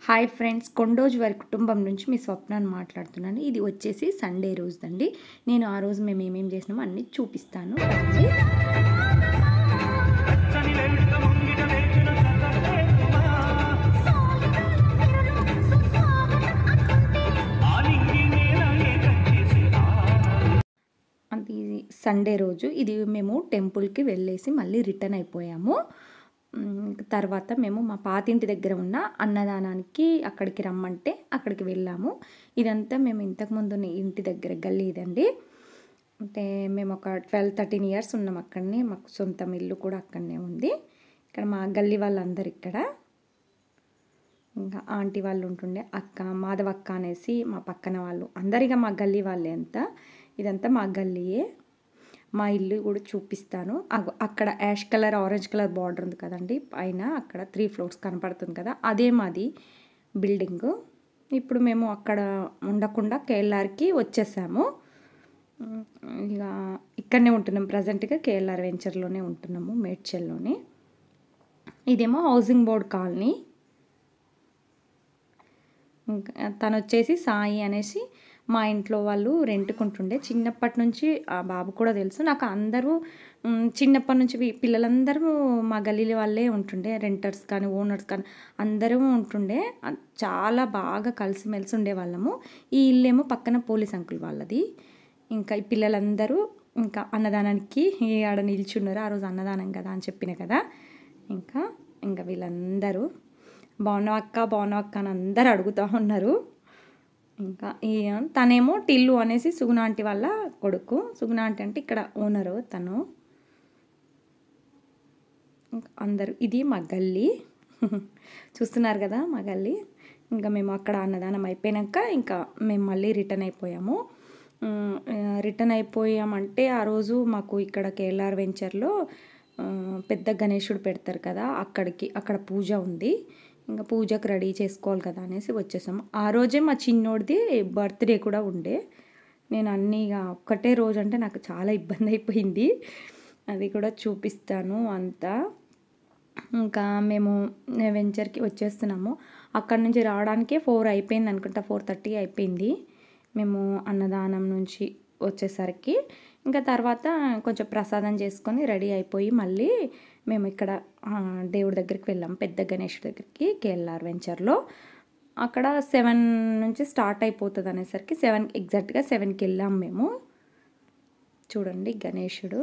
Hi friends Kondoju వారి కుటుంబం నుంచి మీ స్వప్నాన్ని మాట్లాడుతున్నాను ఇది వచ్చేసి సండే రోజుదండి నేను ఆ రోజు మేము ఏమేం చేసినామో అన్నీ చూపిస్తాను రండి. అంత ఇది సండే రోజు ఇది మేము టెంపుల్కి వెళ్ళేసి మళ్ళీ రిటర్న్ అయిపోయాము మ్, తర్వాత మేము మా పాతింటి దగ్గర ఉన్న అన్నదానానికి అక్కడికి రమ్మంటే అక్కడికి వెళ్ళాము ఇదంతా మేము ఇంతకుముందు ఉన్న ఇంటి దగ్గర గల్లీ ఇదండి అంటే మేము ఒక ట్వెల్వ్ థర్టీన్ ఇయర్స్ ఉన్నాం అక్కడనే మాకు సొంతం ఇల్లు కూడా అక్కడనే ఉంది ఇక్కడ మా గల్లీ వాళ్ళందరూ ఇక్కడ ఇంకా ఆంటీ వాళ్ళు ఉంటుండే అక్క మాధవ అక్క అనేసి మా పక్కన వాళ్ళు అందరిగా మా గల్లీ వాళ్ళే అంతా ఇదంతా మా గల్లీయే మా ఇల్లు కూడా చూపిస్తాను అగో అక్కడ ash colour orange colour border ఉంది కదండి పైన అక్కడ త్రీ ఫ్లోర్స్ కనపడుతుంది కదా అదే మాది బిల్డింగ్ ఇప్పుడు మేము అక్కడ ఉండకుండా కేఎల్ఆర్కి వచ్చేసాము ఉమ్, ఇక ఇక్కడనే ఉంటున్నాం ప్రజెంట్గా కేఎల్ఆర్ వెంచర్లోనే ఉంటున్నాము మేడ్చల్లోనే ఇదేమో హౌసింగ్ బోర్డ్ కాలనీ ఇంకా తను వచ్చేసి సాయి అనేసి మా ఇంట్లో వాళ్ళు రెంట్కుంటుండే చిన్నప్పటి నుంచి ఆ బాబు కూడా తెలుసు నాకు అందరూ మ్, చిన్నప్పటి నుంచి వీ- పిల్లలందరూ మా గల్లీల వాళ్ళే ఉంటుండే రెంటర్స్ కానీ ఓనర్స్ కానీ అందరూ ఉంటుండే అ- చాలా బాగా కలిసిమెలిసి ఉండేవాళ్ళము ఈ ఇల్లేమో పక్కన పోలీస్ అంకుల్ వాళ్ళది ఇంకా ఈ పిల్లలందరూ ఇంకా అన్నదానానికి ఆడ నిల్చున్నారు ఆ రోజు అన్నదానం కదా అని చెప్పిన కదా ఇంకా ఇంకా వీళ్ళందరూ బాగున్నావు అక్క బాగున్నావు అక్క అని అందరు అడుగుతూ ఉన్నారు ఇంకా ఈ తనేమో టిల్లు అనేసి సుగుణ ఆంటీ వాళ్ళ కొడుకు సుగుణ ఆంటీ అంటే ఇక్కడ ఓనరు తను ఇంకా అందరూ ఇది మా గల్లీ చూస్తున్నారు కదా మా గల్లీ ఇంకా మేము అక్కడ అన్నదానం అయిపోయాక ఇంకా మేము మళ్ళీ రిటర్న్ అయిపోయాము ఉమ్, ఆ, రిటర్న్ అయిపోయామంటే ఆ రోజు మాకు ఇక్కడ కేఎల్ఆర్ వెంచర్లో ఆ, పెద్ద గణేశుడు పెడతారు కదా అక్కడికి అక్కడ పూజ ఉంది ఇంకా పూజకు రెడీ చేసుకోవాలి కదా అనేసి వచ్చేసాము ఆ రోజే మా చిన్నోడిది బర్త్డే కూడా ఉండే నేను అన్నీ ఇక ఒక్కటే రోజు అంటే నాకు చాలా ఇబ్బంది అయిపోయింది అది కూడా చూపిస్తాను అంతా ఇంకా మేము వెంచర్కి వచ్చేస్తున్నాము అక్కడ నుంచి రావడానికే ఫోర్ అయిపోయింది అనుకుంటా ఫోర్ థర్టీ అయిపోయింది మేము అన్నదానం నుంచి వచ్చేసరికి ఇంకా తర్వాత కొంచెం ప్రసాదం చేసుకొని రెడీ అయిపోయి మళ్ళీ మేము ఇక్కడ ఆ, దేవుడి దగ్గరికి వెళ్ళాం పెద్ద గణేషుడి దగ్గరికి కేఎల్ఆర్ వెంచర్లో అక్కడ సెవెన్ నుంచి స్టార్ట్ అయిపోతుంది అనేసరికి సెవెన్ ఎగ్జాక్ట్గా సెవెన్కి వెళ్ళాం మేము చూడండి గణేషుడు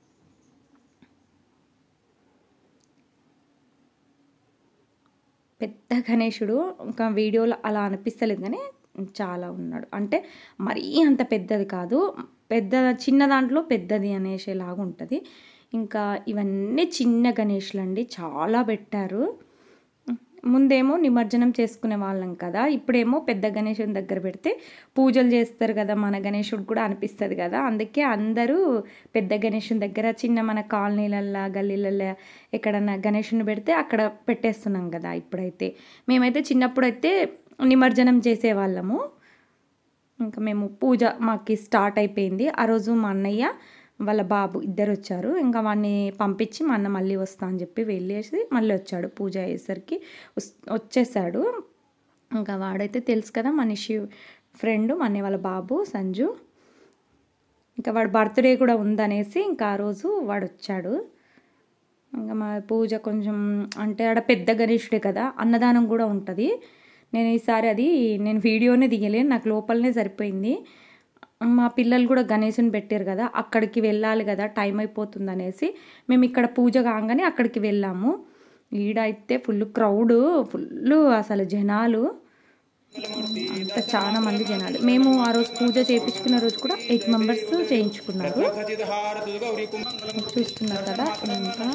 పెద్ద గణేశుడు ఇంకా వీడియోలో అలా అనిపిస్తలేదు కానీ చాలా ఉన్నాడు అంటే మరీ అంత పెద్దది కాదు పెద్ద చిన్న దాంట్లో పెద్దది అనేసేలాగా ఉంటుంది ఇంకా ఇవన్నీ చిన్న గణేషులు అండి చాలా పెట్టారు ముందేమో నిమజ్జనం చేసుకునే వాళ్ళం కదా ఇప్పుడేమో పెద్ద గణేశుని దగ్గర పెడితే పూజలు చేస్తారు కదా మన గణేశుడు కూడా అనిపిస్తుంది కదా అందుకే అందరూ పెద్ద గణేశుని దగ్గర చిన్న మన కాలనీలల్లో గల్లీలల్లో ఎక్కడన్నా గణేశుని పెడితే అక్కడ పెట్టేస్తున్నాం కదా ఇప్పుడైతే మేమైతే చిన్నప్పుడు అయితే నిమజ్జనం చేసేవాళ్ళము ఇంకా మేము పూజ మాకు స్టార్ట్ అయిపోయింది ఆ రోజు మా అన్నయ్య వాళ్ళ బాబు ఇద్దరు వచ్చారు ఇంకా వాడిని పంపించి మా అన్న మళ్ళీ వస్తా అని చెప్పి వెళ్ళేసి మళ్ళీ వచ్చాడు పూజ అయ్యేసరికి వస్- వచ్చేసాడు ఇంకా వాడైతే తెలుసు కదా మనిషి ఫ్రెండ్ మా అన్నయ్య వాళ్ళ బాబు సంజు ఇంకా వాడు బర్త్డే కూడా ఉందనేసి ఇంకా ఆ రోజు వాడు వచ్చాడు ఇంకా మా పూజ కొంచెం అంటే ఆడ పెద్ద గణేశుడే కదా అన్నదానం కూడా ఉంటుంది నేను ఈసారి అది నేను వీడియోనే దిగలేను నాకు లోపలనే సరిపోయింది మా పిల్లలు కూడా గణేశుని పెట్టారు కదా అక్కడికి వెళ్ళాలి కదా టైం అయిపోతుంది అనేసి మేము ఇక్కడ పూజ కాగానే అక్కడికి వెళ్ళాము ఈడ అయితే ఫుల్ క్రౌడ్ ఫుల్ అసలు జనాలు అంత చాలా మంది జనాలు మేము ఆ రోజు పూజ చేయించుకున్న రోజు కూడా ఎయిట్ మెంబర్స్ చేయించుకున్నారు చూస్తున్నారు కదా ఇంకా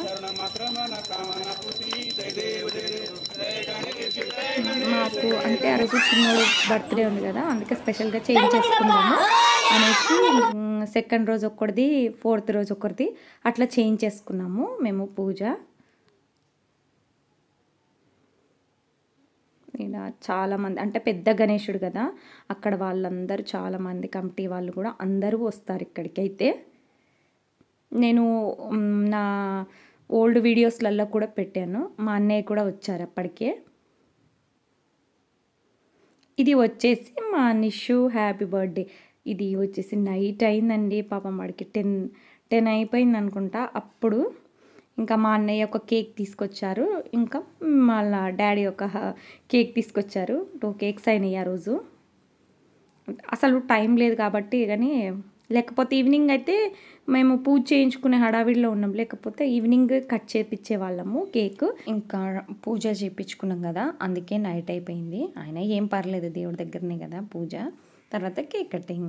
మాకు అంటే ఆ రోజు చిన్నోడు బర్త్డే ఉంది కదా అందుకే స్పెషల్గా చేంజ్ చేసుకున్నాము అనేసి సెకండ్ రోజు ఒక్కడిది ఫోర్త్ రోజు ఒకరిది అట్లా చేంజ్ చేసుకున్నాము మేము పూజ ఈడ చాలా మంది అంటే పెద్ద గణేశుడు కదా అక్కడ వాళ్ళందరూ చాలా మంది కమిటీ వాళ్ళు కూడా అందరూ వస్తారు ఇక్కడికి అయితే నేను మ్, నా ఓల్డ్ వీడియోస్లలో కూడా పెట్టాను మా అన్నయ్య కూడా వచ్చారు అప్పటికే ఇది వచ్చేసి మా నిషు హ్యాపీ బర్త్డే ఇది వచ్చేసి నైట్ అయిందండి పాపం వాడికి టెన్ టెన్ అయిపోయింది అనుకుంటా అప్పుడు ఇంకా మా అన్నయ్య ఒక కేక్ తీసుకొచ్చారు ఇంకా మళ్ళా డాడీ ఒక కేక్ తీసుకొచ్చారు టూ కేక్స్ అయినాయి ఆ రోజు అసలు టైం లేదు కాబట్టి కానీ లేకపోతే ఈవినింగ్ అయితే మేము పూజ చేయించుకునే హడావిడిలో ఉన్నాం లేకపోతే ఈవినింగ్ కట్ చేపించే వాళ్ళము కేక్ ఇంకా పూజ చేయించుకున్నాం కదా అందుకే నైట్ అయిపోయింది ఆయన ఏం పర్లేదు దేవుడి దగ్గరనే కదా పూజ తర్వాత కేక్ కటింగ్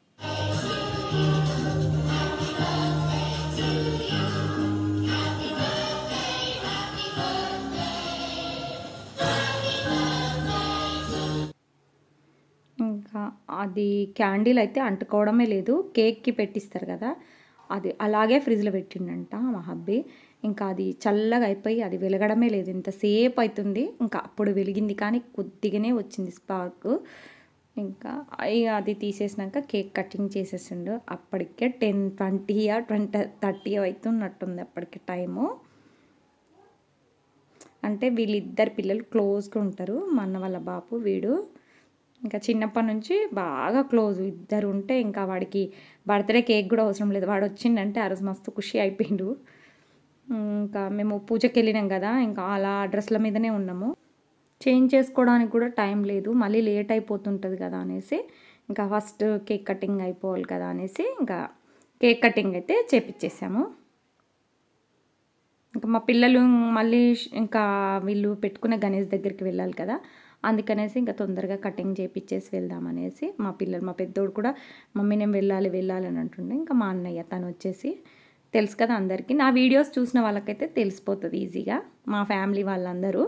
ఇంకా అది క్యాండిల్ అయితే అంటుకోవడమే లేదు కేక్కి పెట్టిస్తారు కదా అది అలాగే ఫ్రిడ్జ్లో పెట్టిండంట మా హబ్బీ ఇంకా అది చల్లగా అయిపోయి అది వెలగడమే లేదు ఇంతసేపు అవుతుంది ఇంకా అప్పుడు వెలిగింది కానీ కొద్దిగానే వచ్చింది స్పార్క్ ఇంకా ఇక అది తీసేసినాక కేక్ కటింగ్ చేసేసిండు అప్పటికే టెన్ ట్వంటీ ట్వంటీ థర్టీ అవుతున్నట్టుంది అప్పటికి టైము అంటే వీళ్ళిద్దరు పిల్లలు క్లోజ్గా ఉంటారు మా అన్న వాళ్ళ బాపు వీడు ఇంకా చిన్నప్పటి నుంచి బాగా క్లోజ్ ఇద్దరు ఉంటే ఇంకా వాడికి బర్త్డే కేక్ కూడా అవసరం లేదు వాడు వచ్చిండంటే ఆ రోజు మస్తు ఖుషి అయిపోయిండు ఇంకా మేము పూజకి వెళ్ళినాం కదా ఇంకా అలా డ్రెస్ల మీదనే ఉన్నాము చేంజ్ చేసుకోవడానికి కూడా టైం లేదు మళ్ళీ లేట్ అయిపోతుంటుంది కదా అనేసి ఇంకా ఫస్ట్ కేక్ కటింగ్ అయిపోవాలి కదా అనేసి ఇంకా కేక్ కటింగ్ అయితే చేపించేసాము ఇంకా మా పిల్లలు మళ్ళీ ఇంకా వీళ్ళు పెట్టుకునే గణేష్ దగ్గరికి వెళ్ళాలి కదా అందుకనేసి ఇంకా తొందరగా కటింగ్ చేపించేసి వెళ్దామనేసి మా పిల్లలు మా పెద్దోడు కూడా మమ్మీ నేను వెళ్ళాలి వెళ్ళాలి అని అంటుండే ఇంకా మా అన్నయ్య తను వచ్చేసి తెలుసు కదా అందరికీ నా వీడియోస్ చూసిన వాళ్ళకైతే తెలిసిపోతుంది ఈజీగా మా ఫ్యామిలీ వాళ్ళందరూ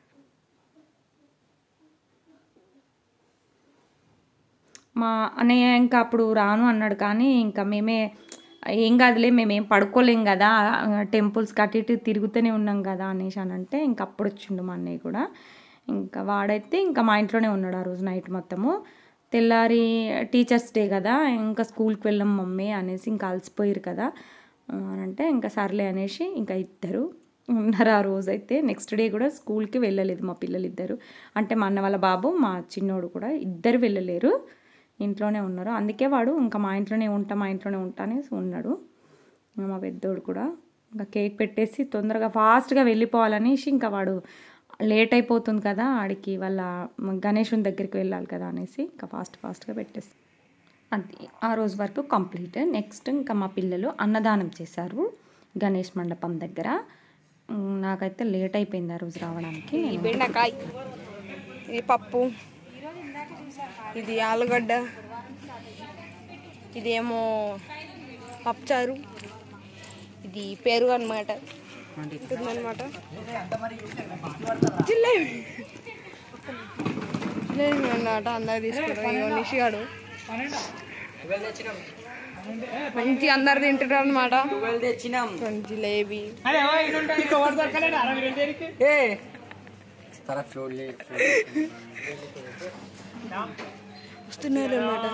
మా అన్నయ్య ఇంకా అప్పుడు రాను అన్నాడు కానీ ఇంకా మేమే ఏం కాదులే మేమేం పడుకోలేం కదా టెంపుల్స్కి అటు ఇటు తిరుగుతూనే ఉన్నాం కదా అనేసి అని అంటే ఇంకా అప్పుడు వచ్చిండు మా అన్నయ్య కూడా ఇంకా వాడైతే ఇంకా మా ఇంట్లోనే ఉన్నాడు ఆ రోజు నైట్ మొత్తము తెల్లారి టీచర్స్ డే కదా ఇంకా స్కూల్కి వెళ్ళాం మమ్మీ అనేసి ఇంకా అలసిపోయారు కదా అని అంటే ఇంకా సర్లే అనేసి ఇంకా ఇద్దరు ఉన్నారు ఆ రోజు అయితే నెక్స్ట్ డే కూడా స్కూల్కి వెళ్ళలేదు మా పిల్లలు ఇద్దరు అంటే మా అన్న వాళ్ళ బాబు మా చిన్నోడు కూడా ఇద్దరు వెళ్ళలేరు ఇంట్లోనే ఉన్నారు అందుకే వాడు ఇంకా మా ఇంట్లోనే ఉంటా మా ఇంట్లోనే ఉంటా అనేసి ఉన్నాడు ఇంకా మా పెద్దోడు కూడా ఇంకా కేక్ పెట్టేసి తొందరగా ఫాస్ట్గా వెళ్ళిపోవాలనేసి ఇంకా వాడు లేట్ అయిపోతుంది కదా ఆడికి వాళ్ళ గణేషుని దగ్గరికి వెళ్ళాలి కదా అనేసి ఇంకా ఫాస్ట్ ఫాస్ట్గా పెట్టేసి అది ఆ రోజు వరకు కంప్లీట్ నెక్స్ట్ ఇంకా మా పిల్లలు అన్నదానం చేశారు గణేష్ మండపం దగ్గర ఉమ్, నాకైతే లేట్ అయిపోయింది ఆ రోజు రావడానికి ఈ నేను బెండకాయ ఇది పప్పు ఇది ఆలుగడ్డ ఇదేమో పప్పుచారు ఇది పెరుగు అనమాట ఉంటుందన్నమాట జిలేబీ జిలేబీ అన్నమాట అందరు తీసుకుంటారు ఇగో నిషిగాడు మంచి అందరు తింటారు అనమాట జిలేబీ వస్తున్నారు అనమాట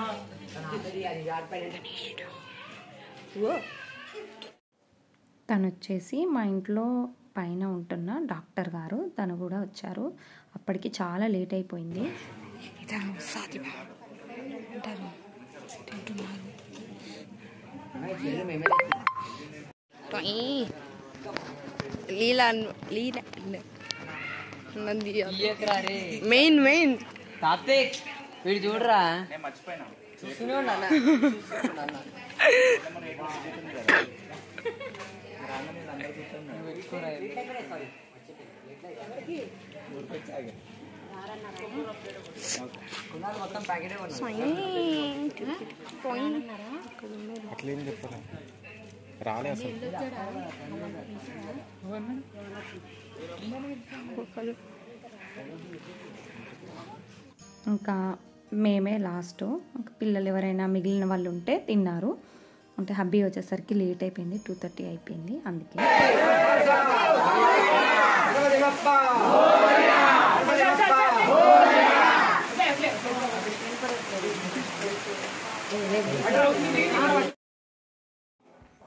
తను వచ్చేసి మా ఇంట్లో పైన ఉంటున్న డాక్టర్ గారు తను కూడా వచ్చారు అప్పటికి చాలా లేట్ అయిపోయింది ఇతను సాధ్యమా అంటారు తింటున్నారు టొయ్. లీలా అన్న- లీలా అన్న- అన్నది మెయిన్ మెయిన్ కార్తీక్ వీడు చూడరా చూస్తూనే ఉన్నా అన్న. చూస్తూనే ఉన్నా అన్న. కొన్నాళ్ళు మొత్తం ప్యాకెటే కొన్నా అట్లేం చెప్పరా రాలే అసలు ఇంకా మేమే లాస్ట్ ఇంకా పిల్లలు ఎవరైనా మిగిలిన వాళ్ళు ఉంటే తిన్నారు అంటే హబ్బీ వచ్చేసరికి లేట్ అయిపోయింది టూ థర్టీ అయిపోయింది అందుకే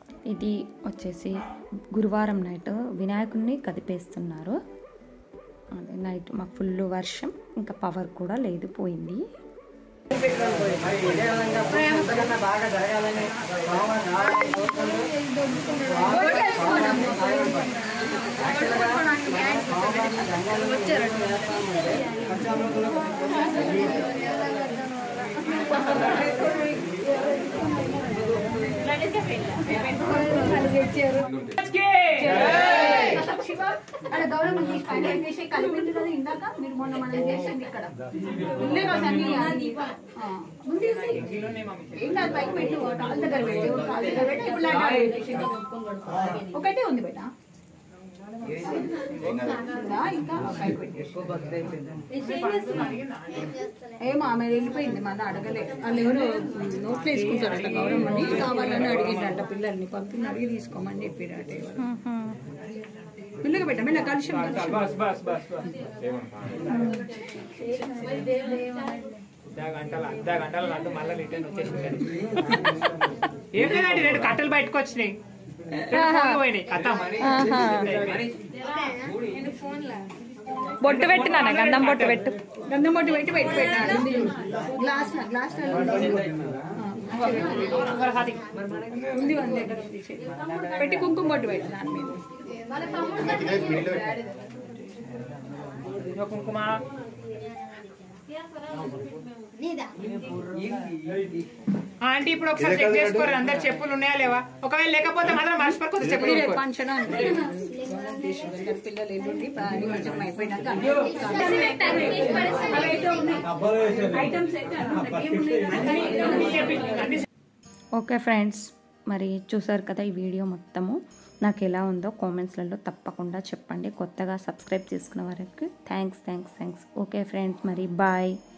ఇది వచ్చేసి గురువారం నైట్ వినాయకుడిని కదిపేస్తున్నారు అదే నైట్ మాకు ఫుల్ వర్షం ఇంకా పవర్ కూడా లేదు పోయింది అక్కడ గౌరవం తీసి పైన పెట్టేసి కలిపింది కదా ఇందాక మీరు మొన్న మనం చేసింది ఇక్కడ ఉండే కదా అన్ని అన్ని. ఆ. ఉంది, ఉంది. ఏం కాదు పైకి పెట్టి ఓ కాలు దగ్గర పెట్టి ఓ కాలు దగ్గర పెట్టి ఇప్పుడు లాంటి ఆడ పెట్టేసి. ఒకటే ఉంది బేట ఉందా? ఇంకా పైకి పెట్టేసి. ఏమో ఆమె వెళ్ళిపోయింది మన అడగలే వాళ్ళు ఎవరు నోట్లు వేసుకుంటారట గౌరవం అని కావాలని అడిగిందంట పిల్లల్ని పంపిణీ అడిగి తీసుకోమని చెప్పిరట ఎవరు. మెల్లగా పెట్ట మెల్లగా కలిసి అర్ధ గంటల అర్ధ గంటల నన్ను మళ్ళీ రిటర్న్ వచ్చేసింది ఏం లేదండి రెండు కట్టెలు బయటకు వచ్చినాయి రెండు ఫోన్లు పోయినాయి కథ బొట్టు పెట్టినా గంధం బొట్టు పెట్టు గంధం బొట్టు పెట్టి పెట్టి పెట్టాడు గ్లాస్ గ్లాస్ ఉంది వంద దగ్గర తీసి. పెట్టి కుంకుమ బొట్టు పెట్టి దాని మీద ఇదిగో కుంకుమ ఆంటీ ఇప్పుడు ఒకసారి చెక్ చేసుకోరు అందరు చెప్పులు ఉన్నాయా లేవా ఒకవేళ లేకపోతే మాత్రం మర్చిపోతే చెప్పులు రేపు కొనుక్కోరు. ఫంక్షన్ ఉంది. అందరు పిల్లలు ఎల్లుండి నిమజ్జనం అయిపోయినాక ఐటమ్స్ అయితే అన్నీ ఉన్నాయి. ఓకే ఫ్రెండ్స్ మరి చూసారు కదా ఈ వీడియో మొత్తము నాకు ఎలా ఉందో కామెంట్స్లలో తప్పకుండా చెప్పండి కొత్తగా సబ్స్క్రైబ్ చేసుకున్న వారికి thanks thanks thanks okay friends మరి బాయ్